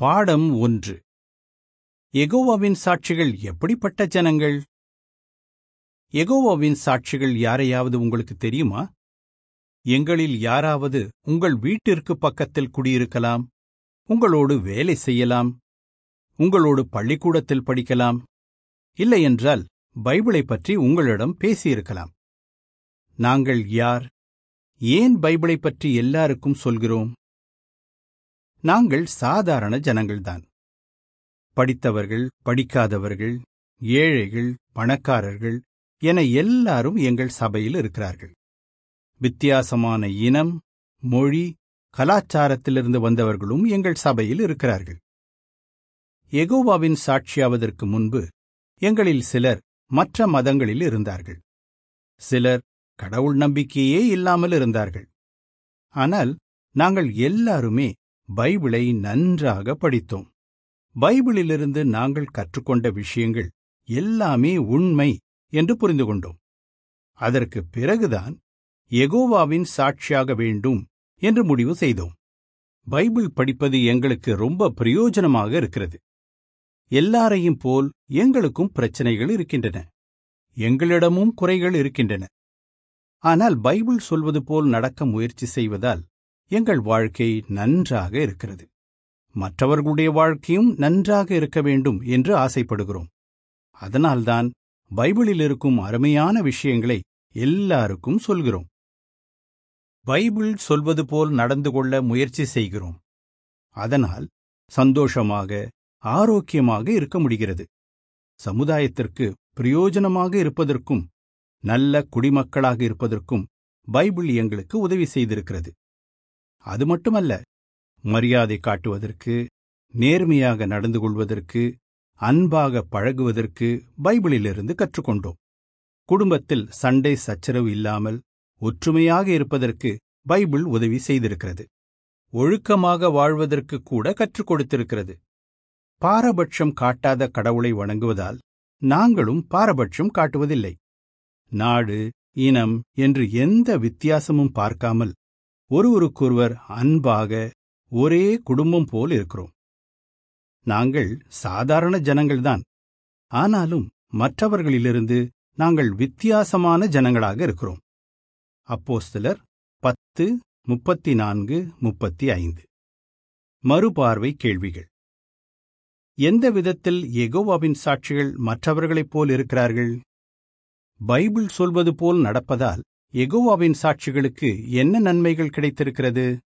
பாடம் ஒன்று எகோவாவின் சாட்சிகள் எப்படிப்பட்ட ஜனங்கள் எகோவாவின் சாட்சிகள் யாரையாவது உங்களுக்கு தெரியுமா எங்களில் யாராவது உங்கள் வீட்டிற்கு பக்கத்தில் குடியிருக்கலாம் உங்களோடு வேலை செய்யலாம் உங்களோடு பள்ளிக்கூடத்தில் படிக்கலாம் இல்லையென்றால் பைபிளை பற்றி உங்களிடம் பேசியிருக்கலாம் நாங்கள் யார் ஏன் பைபிளை பற்றி எல்லாருக்கும் சொல்கிறோம் நாங்கள் சாதாரண ஜனங்கள்தான் படித்தவர்கள் படிக்காதவர்கள் ஏழைகள் பணக்காரர்கள் என எல்லாரும் எங்கள் சபையில் இருக்கிறார்கள் வித்தியாசமான இனம் மொழி கலாச்சாரத்திலிருந்து வந்தவர்களும் எங்கள் சபையில் இருக்கிறார்கள் எகோவாவின் சாட்சியாவதற்கு முன்பு எங்களில் சிலர் மற்ற மதங்களில் இருந்தார்கள் சிலர் கடவுள் நம்பிக்கையே இல்லாமல் இருந்தார்கள் ஆனால் நாங்கள் எல்லாருமே பைபிளை நன்றாக படித்தோம் பைபிளிலிருந்து நாங்கள் கற்றுக்கொண்ட விஷயங்கள் எல்லாமே உண்மை என்று புரிந்து கொண்டோம் அதற்கு பிறகுதான் எகோவாவின் சாட்சியாக வேண்டும் என்று முடிவு செய்தோம் பைபிள் படிப்பது எங்களுக்கு ரொம்ப பிரயோஜனமாக இருக்கிறது எல்லாரையும் போல் எங்களுக்கும் பிரச்சனைகள் இருக்கின்றன எங்களிடமும் குறைகள் இருக்கின்றன ஆனால் பைபிள் சொல்வது போல் நடக்க முயற்சி செய்வதால் எங்கள் வாழ்க்கை நன்றாக இருக்கிறது மற்றவர்களுடைய வாழ்க்கையும் நன்றாக இருக்க வேண்டும் என்று ஆசைப்படுகிறோம் அதனால்தான் பைபிளில் இருக்கும் அருமையான விஷயங்களை எல்லாருக்கும் சொல்கிறோம் பைபிள் சொல்வது போல் நடந்து கொள்ள முயற்சி செய்கிறோம் அதனால் சந்தோஷமாக ஆரோக்கியமாக இருக்க முடிகிறது சமுதாயத்திற்கு பிரயோஜனமாக இருப்பதற்கும் நல்ல குடிமக்களாக இருப்பதற்கும் பைபிள் எங்களுக்கு உதவி செய்திருக்கிறது அது மட்டுமல்ல மரியாதை காட்டுவதற்கு நேர்மையாக நடந்து கொள்வதற்கு அன்பாக பழகுவதற்கு பைபிளிலிருந்து கற்றுக்கொண்டோம் குடும்பத்தில் சண்டை சச்சரவு இல்லாமல் ஒற்றுமையாக இருப்பதற்கு பைபிள் உதவி செய்திருக்கிறது ஒழுக்கமாக வாழ்வதற்கு கூட கற்றுக் கொடுத்திருக்கிறது பாரபட்சம் காட்டாத கடவுளை வணங்குவதால் நாங்களும் பாரபட்சம் காட்டுவதில்லை நாடு இனம் என்று எந்த வித்தியாசமும் பார்க்காமல் ஒருவருக்கொருவர் அன்பாக ஒரே குடும்பம் போல் இருக்கிறோம் நாங்கள் சாதாரண ஜனங்கள்தான் ஆனாலும் மற்றவர்களிலிருந்து நாங்கள் வித்தியாசமான ஜனங்களாக இருக்கிறோம் அப்போஸ்தலர் பத்து முப்பத்தி நான்கு முப்பத்தி ஐந்து மறுபார்வை கேள்விகள் எந்த விதத்தில் எகோவாவின் சாட்சிகள் மற்றவர்களைப் போல் இருக்கிறார்கள் பைபிள் சொல்வது போல் நடப்பதால் எகோவாவின் சாட்சிகளுக்கு என்ன நன்மைகள் கிடைத்திருக்கிறது